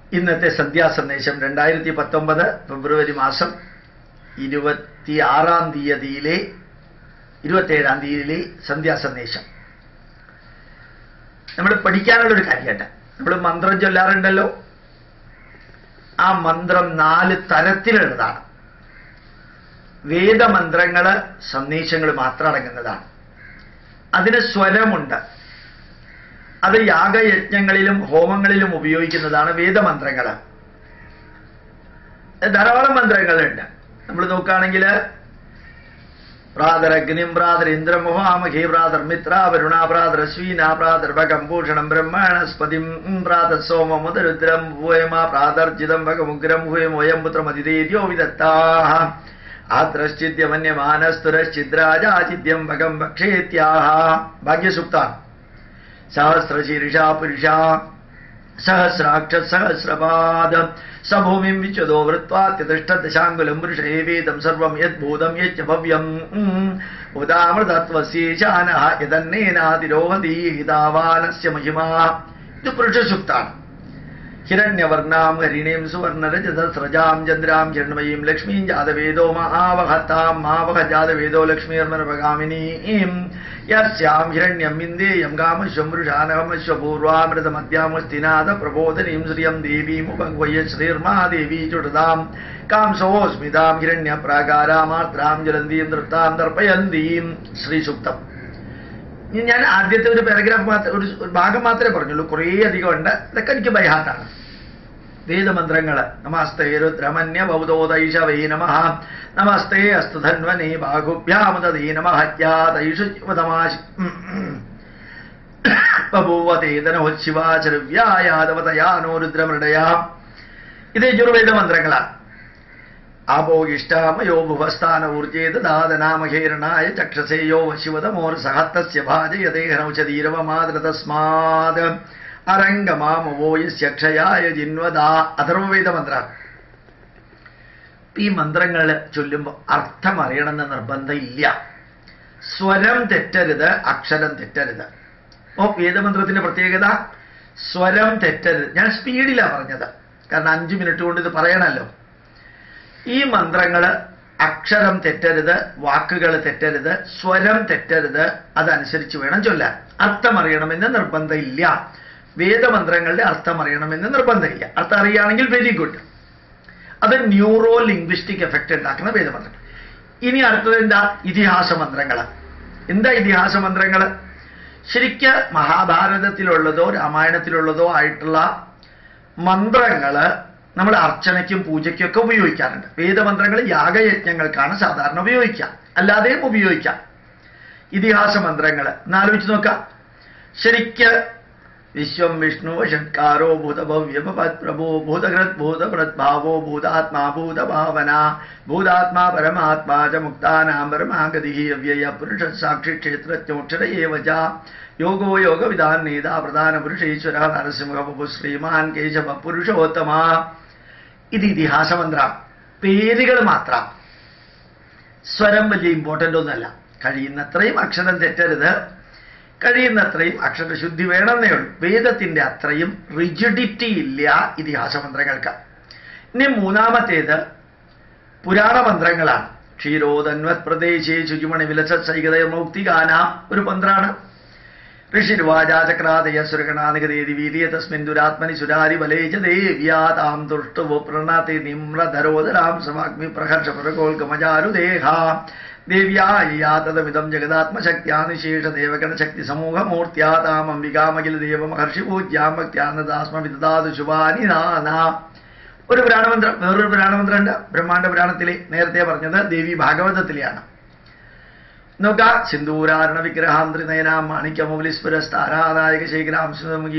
ഇന്നത്തെ സന്ധ്യാസന്ദേശം രണ്ടായിരത്തി പത്തൊമ്പത് ഫെബ്രുവരി മാസം ഇരുപത്തി ആറാം തീയതിയിലെ ഇരുപത്തേഴാം തീയതിയിലെ സന്ധ്യാസന്ദേശം നമ്മൾ പഠിക്കാനുള്ളൊരു കാര്യമുണ്ട് നമ്മൾ മന്ത്രം ചൊല്ലാറുണ്ടല്ലോ ആ മന്ത്രം നാല് തരത്തിലുള്ളതാണ് വേദമന്ത്രങ്ങള് സന്ദേശങ്ങൾ മാത്രം അടങ്ങുന്നതാണ് അതിന് സ്വരമുണ്ട് അത് യാഗയജ്ഞങ്ങളിലും ഹോമങ്ങളിലും ഉപയോഗിക്കുന്നതാണ് വേദമന്ത്രങ്ങൾ ധാരാളം മന്ത്രങ്ങളുണ്ട് നമ്മൾ നോക്കുകയാണെങ്കിൽ പ്രാതരഗ്നിം പ്രാതരിന്ദ്രം മുഹാമഹേ പ്രാതർ മിത്ര വരുണ പ്രാതർ അശ്വീന പ്രാതർ ഭഗംഭൂഷണം ബ്രഹ്മണസ്പതിം പ്രാതർ സോമ മുതരുദ്രം ഭൂയമ പ്രാതർജിതം ഭഗമുഗ്രം ഭൂയം വയം പുത്രമതിദേദ്യോ വിദത്താഹ ആത്രശ്ചിദ്യമന്യമാനസ്തുരശ്ചിദ്രാജാചിദ്യം ഭഗം ഭക്ഷേത്യാഹ ഭാഗ്യസുക്താണ് സഹസ്രശീർഷ പുരുഷ സഹസ്രാക്ഷ സഹസ്രപാദ സഭൂമിം വിശ്വതോ വൃത്വാത്യതിഷ്ഠദശാങ്കുലം പുരുഷേവേദം സർവം യദ്ഭൂതം യജ്ഞ ഭവ്യം ഉദാമൃതത്വശീശാന യതന്നേനാതിരോഹതി ഹിതാവാനസ്യ മഹിമാ ഇത് പുരുഷസുക്താണ് ഹിരണ്യവർണാം ഹരിണീം സുവർണരജതസ്രജാം ചന്ദ്രാം ഹിരണ്മയീം ലക്ഷ്മീം ജാതവേദോ മഹാവഹത്താം മാവഹ ജാതവേദോ ലക്ഷ്മീർമനഭഗാമിനീം യസ്യാം ഹിരണ്യം ഇന്ദേയം കാമശ്വം പുരുഷാനഹമശ്വപൂർവാമൃതമദ്യാമസ്തിനാഥ പ്രബോധനീം ശ്രിയം ദേവീം ഉപഗ്വയ ശ്രീർമാ ദേവീ ചുടതാം കാംസോസ്മിതാം ഹിരണ്യ പ്രാകാരാമാർത്രാം ജലന്തീം നൃത്താം തർപ്പയന്തീം ശ്രീസുക്തം ഇനി ഞാൻ ആദ്യത്തെ ഒരു പാരഗ്രാഫ് മാത്രം ഒരു ഒരു ഭാഗം മാത്രമേ പറഞ്ഞുള്ളൂ കുറേ അധികം ഉണ്ട് ഇതൊക്കെ എനിക്ക് ബൈഹാത്താണ് വേദമന്ത്രങ്ങള് നമസ്തേ രുദ്രമന്യ ബൗദ്ധോദൈഷവേ നമ നമസ്തേ അസ്തു ധന്വനേ ബാഹുഭ്യാമതേ നമ ഹത്യാദൈഷു തമാശി ബഭൂവതേതനോശിവാചരവ്യായാദവതയാനോ രുദ്രമൃഡയാ ഇത് യജുർവേദ മന്ത്രങ്ങളാണ് ആപോയിഷ്ടാമയോ ഭുവസ്ഥാന ഊർജേത് ദാതനാമഹേരണായ ചക്ഷസേയോ വശിവതമോർ സഹത്തസ്യ ഭാജയതേഹനൗഷധീരവമാതൃ തസ്മാത് അരംഗമാമവോ യക്ഷയായ ജിൻവദാ അഥർവവേദ മന്ത്രമാണ് ഈ മന്ത്രങ്ങൾ ചൊല്ലുമ്പോൾ അർത്ഥം അറിയണമെന്ന് നിർബന്ധം ഇല്ല സ്വരം തെറ്റരുത് അക്ഷരം തെറ്റരുത് ഓ വേദമന്ത്രത്തിന്റെ പ്രത്യേകത സ്വരം തെറ്റരുത് ഞാൻ സ്പീഡിലാണ് പറഞ്ഞത് കാരണം അഞ്ചു മിനിറ്റ് കൊണ്ട് ഇത് പറയണമല്ലോ ഈ മന്ത്രങ്ങള് അക്ഷരം തെറ്റരുത് വാക്കുകൾ തെറ്റരുത് സ്വരം തെറ്റരുത് അതനുസരിച്ച് വേണം ചൊല്ലാൻ അർത്ഥം അറിയണമെന്ന് നിർബന്ധമില്ല വേദമന്ത്രങ്ങളുടെ അർത്ഥം അറിയണമെന്ന് നിർബന്ധമില്ല അർത്ഥം അറിയുകയാണെങ്കിൽ വെരി ഗുഡ് അത് ന്യൂറോ ലിംഗ്വിസ്റ്റിക് എഫക്റ്റ് ഉണ്ടാക്കുന്ന വേദമന്ത്രങ്ങൾ ഇനി അടുത്തത് എന്താ ഇതിഹാസ മന്ത്രങ്ങൾ എന്താ ഇതിഹാസ മന്ത്രങ്ങൾ ശരിക്ക് മഹാഭാരതത്തിലുള്ളതോ രാമായണത്തിലുള്ളതോ ആയിട്ടുള്ള മന്ത്രങ്ങള് നമ്മൾ അർച്ചനയ്ക്കും പൂജയ്ക്കും ഒക്കെ ഉപയോഗിക്കാറുണ്ട് വേദമന്ത്രങ്ങൾ യാഗയജ്ഞങ്ങൾക്കാണ് സാധാരണ ഉപയോഗിക്കുക അല്ലാതെയും ഉപയോഗിക്കാം ഇതിഹാസ മന്ത്രങ്ങൾ എന്നാലോചിച്ച് നോക്കാം ശരിക്ക് വിശ്വം വിഷ്ണു ഷട്കാരോ ഭൂതഭവ്യപത്പ്രഭോ ഭൂതകൃത് ഭൂതപ്രദ്ഭാവോ ഭൂതാത്മാ ഭൂതഭാവന ഭൂതാത്മാ പരമാത്മാ ച മുക്താനാം പരമാഗതി അവ്യയ പുരുഷ സാക്ഷി ക്ഷേത്രജ്ഞോക്ഷര ഏവ ച യോഗോ യോഗവിധാൻ നേതാ പ്രധാന പുരുഷേശ്വര നരസിംഹ ശ്രീമാൻ കേശവ പുരുഷോത്തമ ഇത് ഇതിഹാസ മന്ത്രം പേരുകൾ മാത്രം സ്വരം വലിയ ഇമ്പോർട്ടൻ്റ് ഒന്നല്ല കഴിയുന്നത്രയും അക്ഷരം തെറ്റരുത് കഴിയുന്നത്രയും അക്ഷരശുദ്ധി വേണമെന്നേ ഉള്ളൂ വേദത്തിന്റെ അത്രയും റിജിഡിറ്റി ഇല്ല ഇതിഹാസ മന്ത്രങ്ങൾക്ക് ഇനി മൂന്നാമത്തേത് പുരാണ മന്ത്രങ്ങളാണ് ക്ഷീരോധന്വത് പ്രദേശേ ശുചിമണി വിലസ സൈകതയ മൗക്തികാന ഒരു മന്ത്രാണ് ഋഷിർവാചക്രാദയ സുരഗണാനികതേതി വീര്യ തസ്മിൻ ദുരാത്മനി സുരാരി ബലേജ ദേവ്യാതാം ദുഷ്ടവോ പ്രണാതി നിമ്രധരോദരാം സമാഗ്നി പ്രഹർഷ പ്രകോൽഗമജാരുദേഹ ദേവ്യാ തദമിതം ജഗദാത്മശക്തിയാ നിശേഷ ദേവഗണശക്തി സമൂഹമൂർത്തിയാ താം അംബികാമഖില ദേവമഹർഷി പൂജ്യാം ഭക്ത്യാന്നദാസ്മ വിദാതു ശുഭാനിദാന ഒരു പുരാണമന്ത്രം വേറൊരു പുരാണമന്ത്രമുണ്ട് ബ്രഹ്മാണ്ഡ പുരാണത്തിലെ നേരത്തെ പറഞ്ഞത് ദേവി ഭാഗവതത്തിലെയാണ് നോക്ക സിന്ദൂരാരണ വിഗ്രഹാന്ത്രിനയനാം മാണിക്യമൗലിസ്ഫുരസ്താരാനായക ശേഖരാം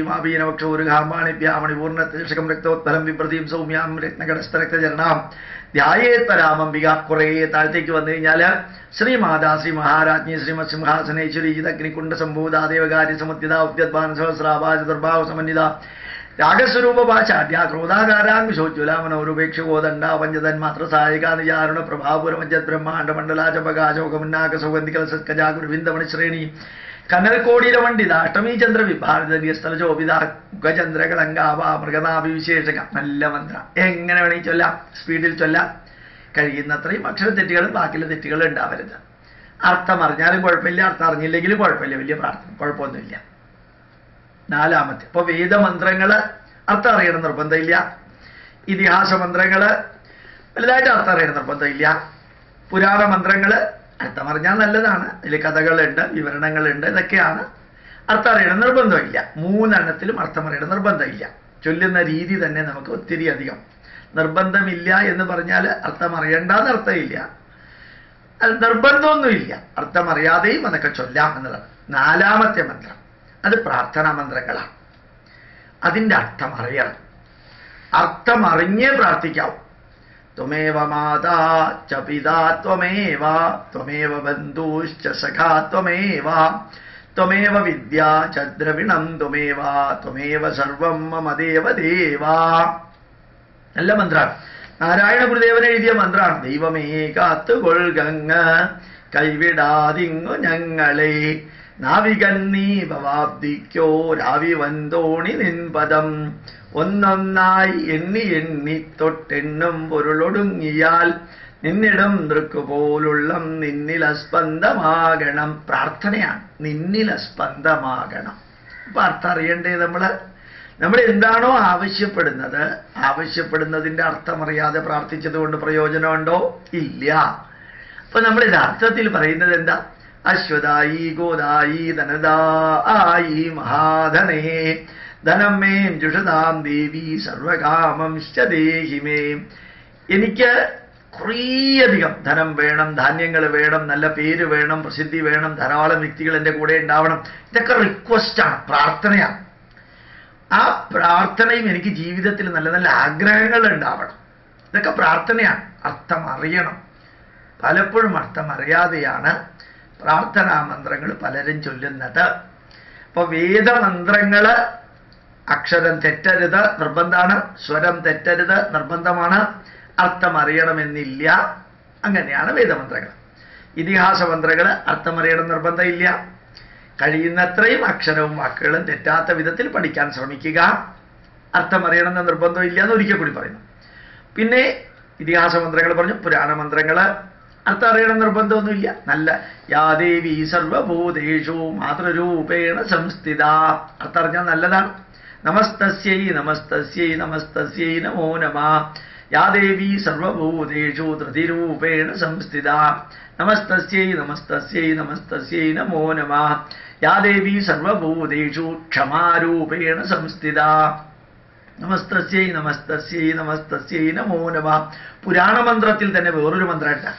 സുമഗീമാഭീനവക്ഷോരുഘാമാണിഭ്യാമണിപൂർണ്ണ രക്തോത്പലം വിപ്രതീം സൗമ്യാം രത്നകടസ്ഥരക്തചരണാം ധ്യായേത് പരാമംബിക കുറേ താഴത്തേക്ക് വന്നു കഴിഞ്ഞാൽ ശ്രീമാതാ ശ്രീ മഹാരാജ്ഞി ശ്രീമത് സിംഹാസനേശ്വരി ഇതഗ്നികുണ്ഡ സംഭൂത ദേവകാര്യ സമുദ്യത ഉദ്യദ്ഭാന സഹസ്രാഭാജ ദുർഭാവ സമന്വിത രാഗസ്വരൂപഭാഷാഢ്യ ക്രോധാകാരാംശോജ്വല മനോരുപേക്ഷകോദണ്ഡ പഞ്ചതന്മാത്ര സായിക നിജാരുണ പ്രഭാപുരമജ്ജത് ബ്രഹ്മാണ്ഡ മണ്ഡലാചപകാശോകമുന്നാക സൗഗന്ധികല സത്കജാ ഗുരുവിന്ദമണി ശ്രേണി കനൽക്കോടിയുടെ വണ്ടിത അഷ്ടമീചന്ദ്ര വിഭാരതീയ സ്ഥലചോപിത മുഖചന്ദ്ര കളങ്കാവ മൃഗനാഭി വിശേഷക നല്ല മന്ത്രം എങ്ങനെ വേണമെങ്കിൽ ചൊല്ലാം സ്പീഡിൽ ചൊല്ലാം കഴിയുന്നത്രയും അക്ഷരത്തെറ്റുകളും ബാക്കിയുള്ള തെറ്റുകളും ഉണ്ടാവരുത് അർത്ഥം അറിഞ്ഞാലും കുഴപ്പമില്ല അർത്ഥം അറിഞ്ഞില്ലെങ്കിലും കുഴപ്പമില്ല വലിയ പ്രാർത്ഥന കുഴപ്പമൊന്നുമില്ല നാലാമത്തെ ഇപ്പൊ വേദമന്ത്രങ്ങൾ അർത്ഥം അറിയണം നിർബന്ധമില്ല ഇതിഹാസ മന്ത്രങ്ങള് വലുതായിട്ട് അർത്ഥം അറിയണം നിർബന്ധമില്ല പുരാണ മന്ത്രങ്ങള് അർത്ഥം അറിഞ്ഞാൽ നല്ലതാണ് അതിൽ കഥകളുണ്ട് വിവരണങ്ങളുണ്ട് ഇതൊക്കെയാണ് അർത്ഥം അറിയണം നിർബന്ധമില്ല മൂന്നെണ്ണത്തിലും അർത്ഥം അറിയണം നിർബന്ധമില്ല ചൊല്ലുന്ന രീതി തന്നെ നമുക്ക് ഒത്തിരി അധികം നിർബന്ധമില്ല എന്ന് പറഞ്ഞാൽ അർത്ഥം അറിയണ്ടെന്ന് അർത്ഥമില്ല അത് നിർബന്ധമൊന്നുമില്ല അർത്ഥം അറിയാതെയും അതൊക്കെ ചൊല്ലാം എന്നുള്ളത് നാലാമത്തെ മന്ത്രം അത് പ്രാർത്ഥനാ മന്ത്രങ്ങളാണ് അതിൻ്റെ അർത്ഥം അറിയണം അർത്ഥം അറിഞ്ഞേ പ്രാർത്ഥിക്കാവൂ ത്വമേവ മാതാ ച പിതാ ത്വമേവ ത്വമേവ ബന്ധൂശ്ച സഖാ ത്വമേവ ത്വമേവ വിദ്യാ ച ദ്രവിണം ത്വമേവ ത്വമേവ സർവം മമ ദേവദേവ നല്ല മന്ത്രമാണ് നാരായണ ഗുരുദേവൻ എഴുതിയ മന്ത്രമാണ് ദൈവമേ കാത്തുകൊൾകങ്ങ് കൈവിടാതിങ്ങു ഞങ്ങളെ നാവികന്നീ ഭവാബ്ദിക്കോ രാവി വന്തോണി നിൻപദം ഒന്നൊന്നായി എണ്ണി എണ്ണി തൊട്ടെണ്ണും പൊരുളൊടുങ്ങിയാൽ നിന്നിടം ദൃക്കുപോലുള്ളം നിന്നിൽ അസ്പന്ദമാകണം പ്രാർത്ഥനയാണ് നിന്നിൽ അസ്പന്ദമാകണം അപ്പൊ അർത്ഥം അറിയണ്ടേ നമ്മള് നമ്മൾ എന്താണോ ആവശ്യപ്പെടുന്നത് ആവശ്യപ്പെടുന്നതിന്റെ അർത്ഥമറിയാതെ പ്രാർത്ഥിച്ചത് കൊണ്ട് പ്രയോജനമുണ്ടോ ഇല്ല അപ്പൊ നമ്മൾ യഥാർത്ഥത്തിൽ പറയുന്നത് എന്താ അശ്വതായി ഗോദായി ധനദായി മഹാധനേ ധനം മേം ജുഷതാം ദേവി സർവകാമം ദേഹിമേ എനിക്ക് കുറേയധികം ധനം വേണം ധാന്യങ്ങൾ വേണം നല്ല പേര് വേണം പ്രസിദ്ധി വേണം ധാരാളം വ്യക്തികൾ എൻ്റെ കൂടെ ഉണ്ടാവണം ഇതൊക്കെ റിക്വസ്റ്റാണ് പ്രാർത്ഥനയാണ് ആ പ്രാർത്ഥനയും എനിക്ക് ജീവിതത്തിൽ നല്ല നല്ല ആഗ്രഹങ്ങൾ ഉണ്ടാവണം ഇതൊക്കെ പ്രാർത്ഥനയാണ് അർത്ഥം അറിയണം പലപ്പോഴും അർത്ഥം അറിയാതെയാണ് പ്രാർത്ഥനാ മന്ത്രങ്ങൾ പലരും ചൊല്ലുന്നത് അപ്പൊ വേദമന്ത്രങ്ങള് അക്ഷരം തെറ്റരുത് നിർബന്ധമാണ് സ്വരം തെറ്റരുത് നിർബന്ധമാണ് അർത്ഥം അറിയണമെന്നില്ല അങ്ങനെയാണ് വേദമന്ത്രങ്ങൾ ഇതിഹാസ മന്ത്രങ്ങൾ അർത്ഥം അറിയണം നിർബന്ധമില്ല കഴിയുന്നത്രയും അക്ഷരവും വാക്കുകളും തെറ്റാത്ത വിധത്തിൽ പഠിക്കാൻ ശ്രമിക്കുക അർത്ഥം അറിയണമെന്ന് നിർബന്ധമില്ല എന്ന് ഒരിക്കൽ കൂടി പറയുന്നു പിന്നെ ഇതിഹാസ മന്ത്രങ്ങൾ പറഞ്ഞു പുരാണ മന്ത്രങ്ങൾ അർത്ഥം അറിയണം നിർബന്ധമൊന്നുമില്ല നല്ല യാദേവി സർവഭൂതേഷു മാതൃരൂപേണ സംസ്ഥിത അർത്ഥം അറിഞ്ഞാൽ നല്ലതാണ് നമസ്തസ്യൈ നമസ്തസ്യൈ നമസ്തസ്യൈ നമോ നമ യാദേവി സർവഭൂതേഷു ധൃതിരൂപേണ സംസ്ഥിത നമസ്തസ്യൈ നമസ്തസ്യൈ നമസ്തസ്യൈ നമോ നമ യാദേവി സർവഭൂതേഷു ക്ഷമാരൂപേണ സംസ്ഥിത നമസ്തസ്യൈ നമസ്തസ്യൈ നമസ്തസ്യൈ നമോ നമ പുരാണമന്ത്രത്തിൽ തന്നെ വേറൊരു മന്ത്രമുണ്ട്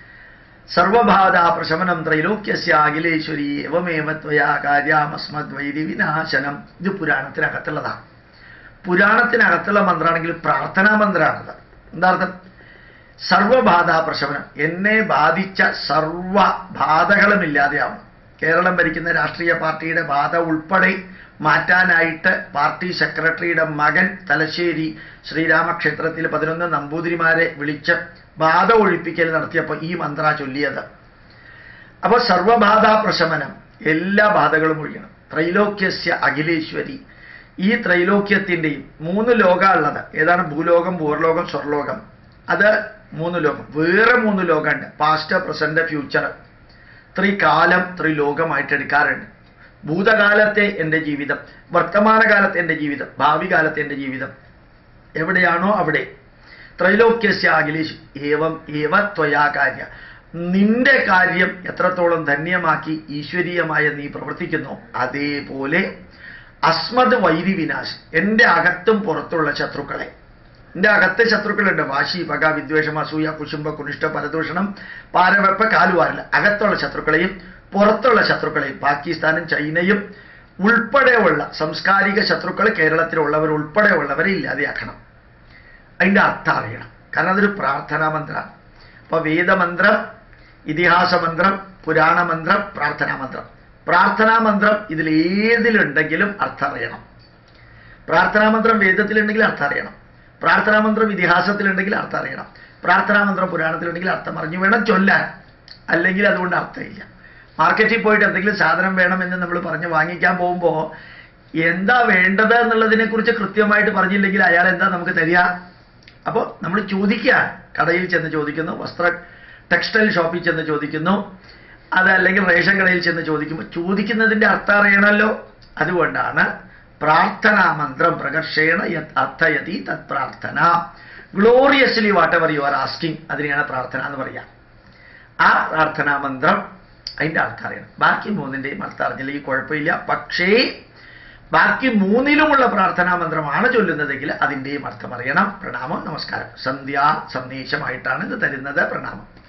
സർവബാധ പ്രശമനം ത്രൈലോക്യസ്യ അഖിലേശ്വരി എവമേവ ത്വയാ കാര്യമസ്മദ്വൈരി വിനാശനം ഇത് പുരാണത്തിനകത്തുള്ളതാണ് പുരാണത്തിനകത്തുള്ള മന്ത്രമാണെങ്കിൽ പ്രാർത്ഥനാ മന്ത്രമാണത് എന്താ അർത്ഥം സർവബാധ പ്രശമനം എന്നെ ബാധിച്ച സർവ ബാധകളും ഇല്ലാതെയാവും കേരളം ഭരിക്കുന്ന രാഷ്ട്രീയ പാർട്ടിയുടെ ബാധ ഉൾപ്പെടെ മാറ്റാനായിട്ട് പാർട്ടി സെക്രട്ടറിയുടെ മകൻ തലശ്ശേരി ശ്രീരാമക്ഷേത്രത്തിൽ പതിനൊന്ന് നമ്പൂതിരിമാരെ വിളിച്ച് ബാധ ഒഴിപ്പിക്കൽ നടത്തിയപ്പോൾ ഈ മന്ത്ര ചൊല്ലിയത് അപ്പോൾ സർവബാധ പ്രശമനം എല്ലാ ബാധകളും ഒഴിയണം ത്രൈലോക്യസ്യ അഖിലേശ്വരി ഈ ത്രൈലോക്യത്തിൻ്റെയും മൂന്ന് ലോകമുള്ളത് ഏതാണ് ഭൂലോകം പൂർലോകം സ്വർലോകം അത് മൂന്ന് ലോകം വേറെ മൂന്ന് ലോകമുണ്ട് പാസ്റ്റ് പ്രസന്റ് ഫ്യൂച്ചർ ത്രികാലം ത്രിലോകമായിട്ട് എടുക്കാറുണ്ട് ഭൂതകാലത്തെ എൻ്റെ ജീവിതം വർത്തമാനകാലത്തെ എൻ്റെ ജീവിതം ഭാവി കാലത്തെ എൻ്റെ ജീവിതം എവിടെയാണോ അവിടെ ത്രൈലോക്യസ്യ അഖിലേഷ് ഏവം ഏവ ത്വയാ കാര്യ നിന്റെ കാര്യം എത്രത്തോളം ധന്യമാക്കി ഈശ്വരീയമായ നീ പ്രവർത്തിക്കുന്നു അതേപോലെ അസ്മത് വൈരി വിനാശ് എൻ്റെ അകത്തും പുറത്തുള്ള ശത്രുക്കളെ എൻ്റെ അകത്തെ ശത്രുക്കളുണ്ട് വാശി പക വിദ്വേഷം അസൂയ കുശുംബ കുനിഷ്ഠ പരദൂഷണം പാരവെപ്പ കാലുവാരൽ അകത്തുള്ള ശത്രുക്കളെയും പുറത്തുള്ള ശത്രുക്കളെയും പാകിസ്ഥാനും ചൈനയും ഉൾപ്പെടെയുള്ള സാംസ്കാരിക ശത്രുക്കൾ കേരളത്തിലുള്ളവർ ഉൾപ്പെടെയുള്ളവരെ ഇല്ലാതെയാക്കണം അതിൻ്റെ അർത്ഥം അറിയണം കാരണം അതൊരു പ്രാർത്ഥനാ മന്ത്രമാണ് അപ്പൊ വേദമന്ത്രം ഇതിഹാസ മന്ത്രം പുരാണ മന്ത്രം പ്രാർത്ഥനാ മന്ത്രം പ്രാർത്ഥനാ മന്ത്രം ഇതിൽ ഏതിലുണ്ടെങ്കിലും അർത്ഥം അറിയണം പ്രാർത്ഥനാ മന്ത്രം വേദത്തിലുണ്ടെങ്കിൽ അർത്ഥം അറിയണം പ്രാർത്ഥനാ മന്ത്രം ഇതിഹാസത്തിലുണ്ടെങ്കിൽ അർത്ഥം അറിയണം പ്രാർത്ഥനാ മന്ത്രം പുരാണത്തിലുണ്ടെങ്കിൽ അർത്ഥം അറിഞ്ഞു വേണം ചൊല്ലാൻ അല്ലെങ്കിൽ അതുകൊണ്ട് അർത്ഥമില്ല മാർക്കറ്റിൽ പോയിട്ട് എന്തെങ്കിലും സാധനം വേണമെന്ന് നമ്മൾ പറഞ്ഞ് വാങ്ങിക്കാൻ പോകുമ്പോൾ എന്താ വേണ്ടത് എന്നുള്ളതിനെ കുറിച്ച് കൃത്യമായിട്ട് പറഞ്ഞില്ലെങ്കിൽ അയാൾ എന്താ നമുക്ക് തരിക അപ്പോൾ നമ്മൾ ചോദിക്കുക കടയിൽ ചെന്ന് ചോദിക്കുന്നു വസ്ത്ര ടെക്സ്റ്റൈൽ ഷോപ്പിൽ ചെന്ന് ചോദിക്കുന്നു അതല്ലെങ്കിൽ റേഷൻ കടയിൽ ചെന്ന് ചോദിക്കുമ്പോൾ ചോദിക്കുന്നതിൻ്റെ അർത്ഥം അറിയണമല്ലോ അതുകൊണ്ടാണ് പ്രാർത്ഥനാ മന്ത്രം പ്രകർഷേണ യത് അർത്ഥയതി തത് പ്രാർത്ഥന gloriously whatever you are asking അതിനെയാണ് പ്രാർത്ഥന എന്ന് പറയാം ആ പ്രാർത്ഥനാ മന്ത്രം അതിൻ്റെ അർത്ഥം അറിയണം ബാക്കി മൂന്നിൻ്റെയും അർത്ഥം അറിഞ്ഞില്ലെങ്കിൽ കുഴപ്പമില്ല പക്ഷേ ബാക്കി മൂന്നിലുമുള്ള പ്രാർത്ഥനാ മന്ത്രമാണ് ചൊല്ലുന്നതെങ്കിൽ അതിൻ്റെയും അർത്ഥം അറിയണം പ്രണാമം നമസ്കാരം സന്ധ്യാ സന്ദേശമായിട്ടാണ് ഇത് തരുന്നത് പ്രണാമം